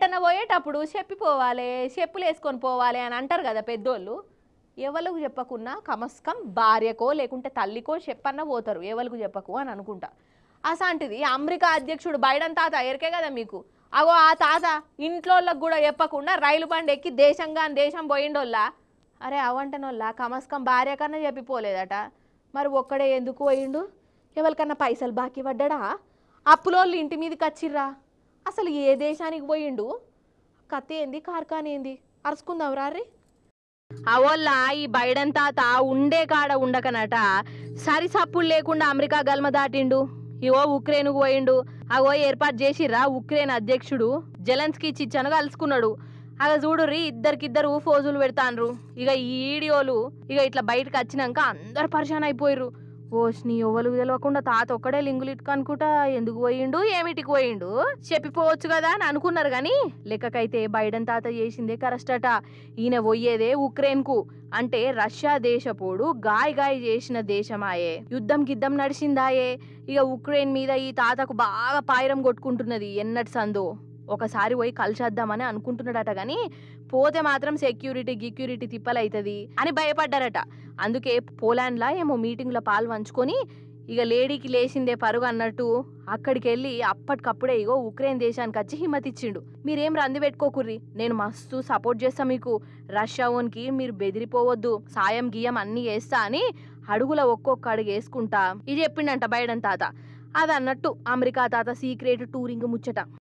ఎటన్నా పోయేటప్పుడు చెప్పిపోవాలి చెప్పులు వేసుకొని పోవాలి అని అంటారు కదా పెద్దోళ్ళు ఎవరికి చెప్పకున్నా కమస్కం భార్యకో లేకుంటే తల్లికో చెప్పన్న పోతారు ఎవరికి చెప్పకు అని అనుకుంటా అసాంటిది అమెరికా అధ్యక్షుడు బైడెన్ తాత ఎరికే కదా మీకు అగో ఆ తాత ఇంట్లోళ్ళకి కూడా చెప్పకుండా రైలు బండి ఎక్కి దేశంగా దేశం పోయిండోళ్ళ అరే అవంటనోళ్ళ కమస్కం భార్య కన్నా చెప్పిపోలేదట మరి ఒక్కడే ఎందుకు పోయిండు ఎవరికన్నా పైసలు బాకీ పడ్డాడా అప్పులోళ్ళు ఇంటి మీదకి వచ్చిర్రా అసలు ఏ దేశానికి పోయిండు కత్తి ఏంది కార్ఖాన ఏంది అరుచుకుందాం రారి అవోళ్ళ ఈ బైడెన్ తాత ఉండే కాడ ఉండకనట సరి సప్పులు లేకుండా అమెరికా గల్మ దాటిండు ఇవో ఉక్రెయిన్కు పోయిండు అగో ఏర్పాటు చేసిర్రా ఉక్రెయిన్ అధ్యక్షుడు జెలెన్స్కీ చిచ్చను కలుసుకున్నాడు అగ చూడుర్రి ఇద్దరికిద్దరు ఫోజులు పెడతాన్రు ఇక ఈ వీడియోలు ఇక ఇట్లా బయటకు వచ్చినాక అందరు పరిశాన్ అయిపోయిర్రు ఓష్ని ఎవరు తెలియకుండా తాత ఒక్కడే లింగులు ఇటుక అనుకుంటా ఎందుకు పోయిండు ఏమిటికి పోయిండు చెప్పిపోవచ్చు కదా అని అనుకున్నారు కానీ లెక్కకైతే బైడెన్ తాత చేసిందే కరెక్ట్ అట ఈయన పోయేదే ఉక్రెయిన్ కు అంటే రష్యా దేశపోడు గాయ గాయ చేసిన దేశమాయే యుద్ధం గిద్దం నడిచిందాయే ఇక ఉక్రెయిన్ మీద ఈ తాతకు బాగా పాయిరం కొట్టుకుంటున్నది ఎన్నటి సందో ఒకసారి పోయి కలిసేద్దామని అనుకుంటున్నాడట కానీ పోతే మాత్రం సెక్యూరిటీ గిక్యూరిటీ తిప్పలైతది అని భయపడ్డారట అందుకే పోలాండ్లా ఏమో మీటింగ్లో పాలు పంచుకొని ఇక లేడీకి లేచిందే పరుగు అన్నట్టు అక్కడికి వెళ్ళి అప్పటికప్పుడే ఇగో ఉక్రెయిన్ దేశానికి వచ్చి హిమ్మతి ఇచ్చిండు మీరేం రంది పెట్టుకోకుర్రి నేను మస్తు సపోర్ట్ చేస్తా మీకు రష్యా ఓన్కి మీరు బెదిరిపోవద్దు సాయం గియం అన్ని వేస్తా అని అడుగుల ఒక్కొక్క అడుగు వేసుకుంటా ఇది చెప్పిండంట బైడెన్ తాత అది అన్నట్టు అమెరికా తాత సీక్రెట్ టూరింగ్ ముచ్చట